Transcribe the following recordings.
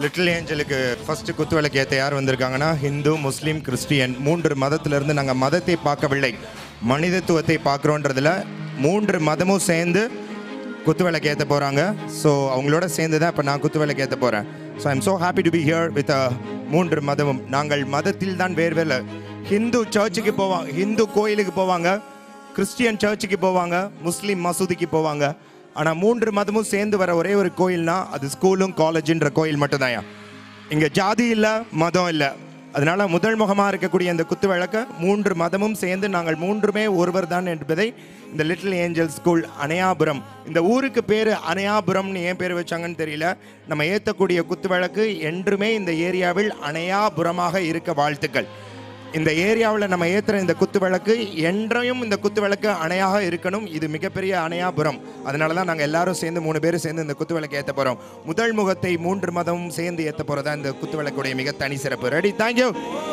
little ஏஞ்சலுக்கு first குத்து விளக்கு ஏற்ற யார் வந்திருக்காங்கன்னா ஹிந்து முஸ்லீம் கிறிஸ்டியன் மூன்று மதத்திலிருந்து நாங்கள் மதத்தை பார்க்கவில்லை மனிதத்துவத்தை பார்க்குறோன்றதுல மூன்று மதமும் சேர்ந்து குத்து விளக்கு ஏற்ற போகிறாங்க ஸோ அவங்களோட சேர்ந்து தான் இப்போ நான் குத்து விளக்கு ஏற்ற போகிறேன் so I'm so happy to be here with மூன்று மதமும் நாங்கள் மதத்தில் தான் வேறு வேறு ஹிந்து சர்ச்சுக்கு போவாங்க ஹிந்து கோயிலுக்கு போவாங்க கிறிஸ்டியன் சர்ச்சுக்கு போவாங்க முஸ்லீம் மசூதிக்கு போவாங்க ஆனால் மூன்று மதமும் சேர்ந்து வர ஒரே ஒரு கோயில்னா அது ஸ்கூலும் காலேஜுன்ற கோயில் மட்டும்தான் இங்கே ஜாதி இல்லை மதம் இல்லை அதனால முதல் முகமாக இருக்கக்கூடிய இந்த குத்து விளக்க மூன்று மதமும் சேர்ந்து நாங்கள் மூன்றுமே ஒருவர் தான் என்பதை இந்த லிட்டில் ஏஞ்சல் ஸ்கூல் அணையாபுரம் இந்த ஊருக்கு பேர் அணையாபுரம்னு ஏன் பேர் வச்சாங்கன்னு தெரியல நம்ம ஏற்றக்கூடிய குத்து விளக்கு என்றுமே இந்த ஏரியாவில் அணையாபுரமாக இருக்க வாழ்த்துக்கள் இந்த ஏரியாவில் நம்ம ஏற்றுற இந்த குத்து விளக்கு என்றையும் இந்த குத்து விளக்கு அணையாக இருக்கணும் இது மிகப்பெரிய அணையாபுரம் அதனால தான் நாங்கள் எல்லாரும் சேர்ந்து மூணு பேர் சேர்ந்து இந்த குத்து விளக்கு ஏற்ற போகிறோம் முதல் முகத்தை மூன்று மதமும் சேர்ந்து ஏற்ற போகிறதா இந்த குத்து விளக்குடைய மிக தனி சிறப்பு ரெடி தேங்க்யூ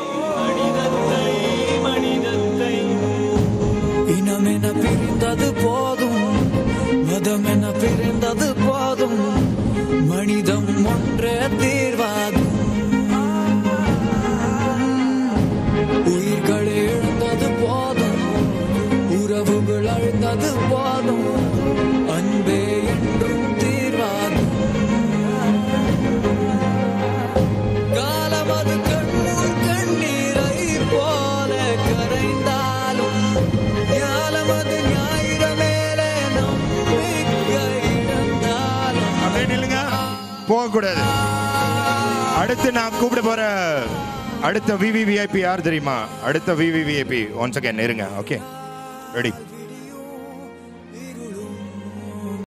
இனமென பிரிந்தது போதும் மதமென பிரிந்தது போதும் மனிதம் ஒன்றே தீர்வாகும் உயிர்கள் எழுந்தது போதும் உறவுகள் அழுந்தது போதும் அன்பே என்றும் தீர்வாகும் காலமது கண்முன் கண்ணீரை போல கரைந்தாலும் ஞானமது ஞாயிற மேலே நம்பிக்கை இழந்தாலும் அப்படியே நில்லுங்க போகக்கூடாது அடுத்து நான் கூப்பிட போற அடுத்த விவிவிஐபி யார் தெரியுமா அடுத்த விவிவிஐபி ஒன்ஸ் அகேன் இருங்க ஓகே ரெடி